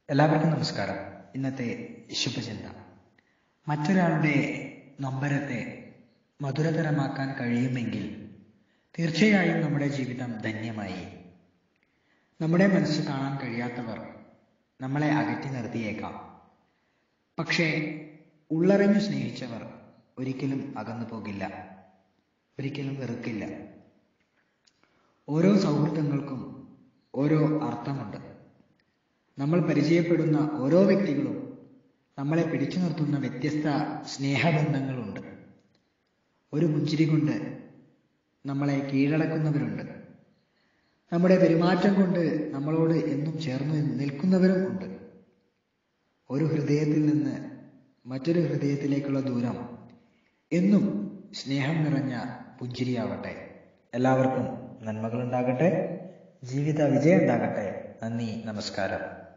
എല്ലാവർക്കും നമസ്കാരം ഇന്നത്തെ ശുഭചിന്ത മറ്റൊരാളുടെ നൊമ്പരത്തെ മധുരതരമാക്കാൻ കഴിയുമെങ്കിൽ തീർച്ചയായും നമ്മുടെ ജീവിതം ധന്യമായി നമ്മുടെ മനസ്സ് കാണാൻ കഴിയാത്തവർ നമ്മളെ അകറ്റി നിർത്തിയേക്കാം പക്ഷേ ഉള്ളറിഞ്ഞു സ്നേഹിച്ചവർ ഒരിക്കലും അകന്നു പോകില്ല ഒരിക്കലും വെറുക്കില്ല ഓരോ സൗഹൃദങ്ങൾക്കും ഓരോ അർത്ഥമുണ്ട് നമ്മൾ പരിചയപ്പെടുന്ന ഓരോ വ്യക്തികളും നമ്മളെ പിടിച്ചു നിർത്തുന്ന വ്യത്യസ്ത സ്നേഹബന്ധങ്ങളുണ്ട് ഒരു പുഞ്ചിരി കൊണ്ട് നമ്മളെ കീഴടക്കുന്നവരുണ്ട് നമ്മുടെ പെരുമാറ്റം കൊണ്ട് നമ്മളോട് എന്നും ചേർന്ന് നിൽക്കുന്നവരും ഉണ്ട് ഒരു ഹൃദയത്തിൽ നിന്ന് മറ്റൊരു ഹൃദയത്തിലേക്കുള്ള ദൂരം എന്നും സ്നേഹം നിറഞ്ഞ പുഞ്ചിരിയാവട്ടെ എല്ലാവർക്കും നന്മകളുണ്ടാകട്ടെ ജീവിത വിജയം ഉണ്ടാകട്ടെ നന്ദി നമസ്കാരം